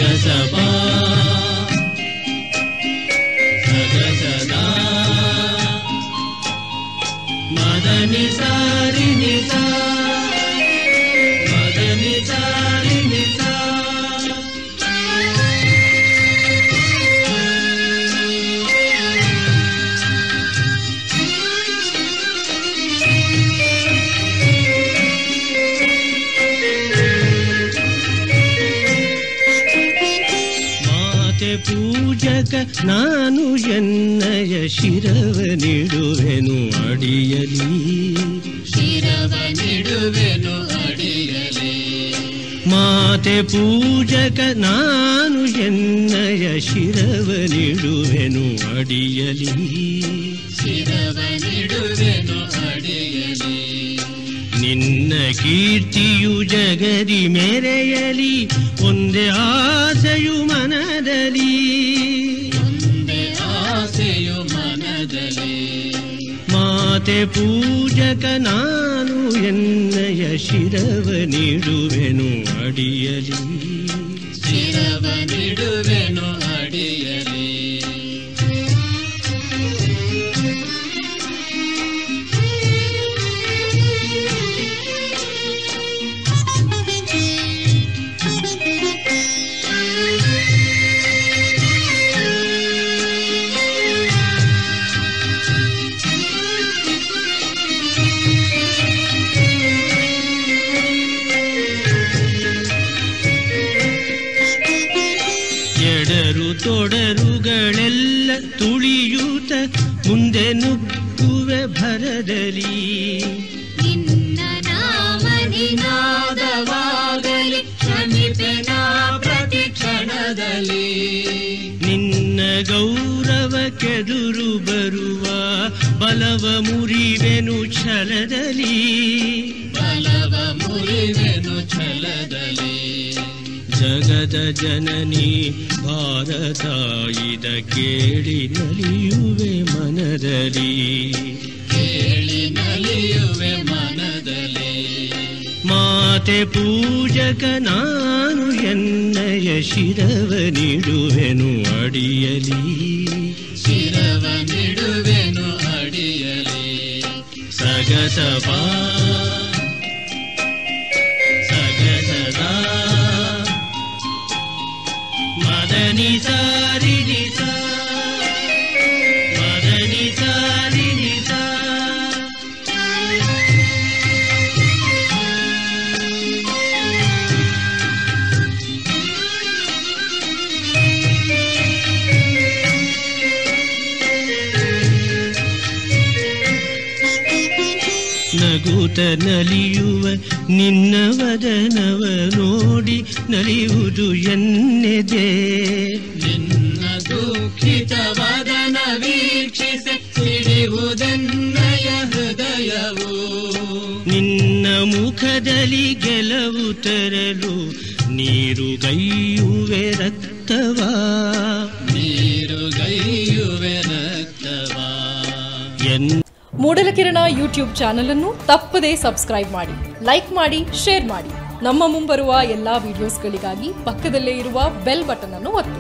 ಸಗಸಬಾ ಸಗಸದಾ ಮದನಿ ಸಾರಿ ನಿಸಾ ಮದನಿ ಸಾರಿ ನಿಸಾ ಮಾತೆ ಪೂಜಕ ನಾನು ಎನ್ನಯ ಶಿರವ ನೀಡುವೆನು ಅಡಿಯಲಿ ಶಿರವ ನಿಡುವೆನು ಅಡಿಯಲೇ ಮಾತೆ ಪೂಜಕ ನಾನು ಎನ್ನಯ ಶಿರವ ನೀಡುವೆನು ಅಡಿಯಲಿ ಶಿರವ ನಿಡುವೆನು ಅಡಿಯಲೇ ನಿನ್ನ ಕೀರ್ತಿಯು ಜಗದಿ ಮೆರೆಯಲಿ ಒಂದೇ ಆಸೆಯು ಮನದಲ್ಲಿ ಒಂದೇ ಆಸೆಯು ಮನದಲ್ಲಿ ಮಾತೆ ಪೂಜಕ ನಾನು ಎನ್ನಯ ಶಿರವ ನೀಡುವೆನು ಅಡಿಯಲಿ ಶಿರವ ನಿಡುವೆನು ಅಡಿಯಲೇ ಎಡರು ತೊಡರುಗಳೆಲ್ಲ ತುಳಿಯೂತ ಮುಂದೆ ನುಗ್ಗುವೆ ಭರದಲ್ಲಿ ನಿನ್ನ ನಾಮ ನಿನಾದವಾಗಲಿ ಕ್ಷಮಿಪೆನ ಪ್ರತಿ ಕ್ಷಣದಲ್ಲಿ ನಿನ್ನ ಗೌರವ ಕೆದುರು ಬರುವ ಬಲವ ಮುರಿವೆನು ಛಲದಲ್ಲಿ ಬಲವ ಮುರಿವೆನು ಛಲದಲ್ಲಿ ಜಗದ ಜನನಿ ಭಾರತಾಯಿದ ಕೇಳಿ ನಲಿಯುವೆ ಮನದಲ್ಲಿ ಕೇಳಿ ನಲಿಯುವೆ ಮನದಲ್ಲಿ ಮಾತೆ ಪೂಜಕ ನಾನು ಎನ್ನಯ ಶಿರವ ನೀಡುವೆನು ಅಡಿಯಲಿ ಶಿರವ ನಿಡುವೆನು ಅಡಿಯಲಿ ಸಗಸಬಾ ಸಗಸದಾ ಮದನಿ ಸಾರಿ ನಿಸಾ ಮದನಿ ಸಾರಿ ನಿಸಾ ನಗುತ ನಲಿಯುವ ನಿನ್ನ ವದನವ ನೋಡಿ ನಲಿಯುವುದು ಎನ್ನೆದೆ ನಿನ್ನ ದುಃಖಿತ ವದನ ವೀಕ್ಷಿಸಿ ಸಿಡಿಯುವುದೆನ್ನಯ ಹೃದಯವು ನಿನ್ನ ಮುಖದಲ್ಲಿ ಗೆಲುವು ತರಲು ನೀರು ಗೈಯುವೆ ರಕ್ತವಾ ನೀರು ಗೈಯುವೆ ರಕ್ತವಾ ಎನ್ ಮೂಡಲಕಿರಣ ಯೂಟ್ಯೂಬ್ ಚಾನಲ್ ಅನ್ನು ತಪ್ಪದೇ ಸಬ್ಸ್ಕ್ರೈಬ್ ಮಾಡಿ ಲೈಕ್ ಮಾಡಿ ಶೇರ್ ಮಾಡಿ ನಮ್ಮ ಮುಂಬರುವ ಎಲ್ಲಾ ವಿಡಿಯೋಸ್ಗಳಿಗಾಗಿ ಪಕ್ಕದಲ್ಲೇ ಇರುವ ಬೆಲ್ ಬಟನ್ ಅನ್ನು ಒತ್ತಿ